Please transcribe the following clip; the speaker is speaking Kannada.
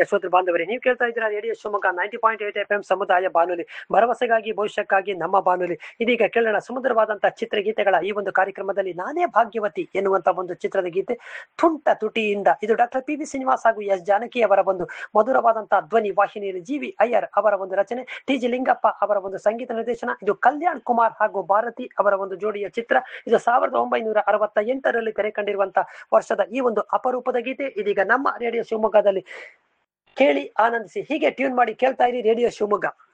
ಶ್ರೋತೃ ಬಾಂಧವರೇ ನೀವು ಕೇಳ್ತಾ ಇದ್ದೀರಾ radio Shivamogga ninety point eight F M ಸಮುದಾಯ ಬಾನುಲಿ ಭರವಸೆಗಾಗಿ ಭವಿಷ್ಯಕ್ಕಾಗಿ ನಮ್ಮ ಬಾನುಲಿ ಇದೀಗ ಕೇಳೋಣ ಸುಮಧುರವಾದಂತಹ ಚಿತ್ರಗೀತೆಗಳ ಈ ಒಂದು ಕಾರ್ಯಕ್ರಮದಲ್ಲಿ ನಾನೇ ಭಾಗ್ಯವತಿ ಎನ್ನುವಂತ ಒಂದು ಚಿತ್ರದ ಗೀತೆ ತುಂಟ ತುಟಿಯಿಂದ ಇದು ಡಾಕ್ಟರ್ ಪಿ ವಿ ಶ್ರೀನಿವಾಸ್ ಹಾಗೂ ಎಸ್ ಜಾನಕಿ ಅವರ ಒಂದು ಮಧುರವಾದಂತಹ ಧ್ವನಿ ವಾಹಿನಿಯಲ್ಲಿ ಜಿ ವಿ ಅಯ್ಯರ್ ಅವರ ಒಂದು ರಚನೆ ಟಿ ಜಿ ಲಿಂಗಪ್ಪ ಅವರ ಒಂದು ಸಂಗೀತ ನಿರ್ದೇಶನ ಇದು ಕಲ್ಯಾಣ್ ಕುಮಾರ್ ಹಾಗೂ ಭಾರತಿ ಅವರ ಒಂದು ಜೋಡಿಯ ಚಿತ್ರ ಇದು ಸಾವಿರದ ಒಂಬೈನೂರ ಅರವತ್ತ ಎಂಟರಲ್ಲಿ ತೆರೆ ಕಂಡಿರುವಂತಹ ವರ್ಷದ ಈ ಒಂದು ಅಪರೂಪದ ಗೀತೆ ಇದೀಗ ನಮ್ಮ ರೇಡಿಯೋ ಶಿವಮೊಗ್ಗದಲ್ಲಿ ಕೇಳಿ ಆನಂದಿಸಿ ಹೀಗೆ ಟ್ಯೂನ್ ಮಾಡಿ ಕೇಳ್ತಾ ಇರಿ ರೇಡಿಯೋ ಶಿವಮೊಗ್ಗ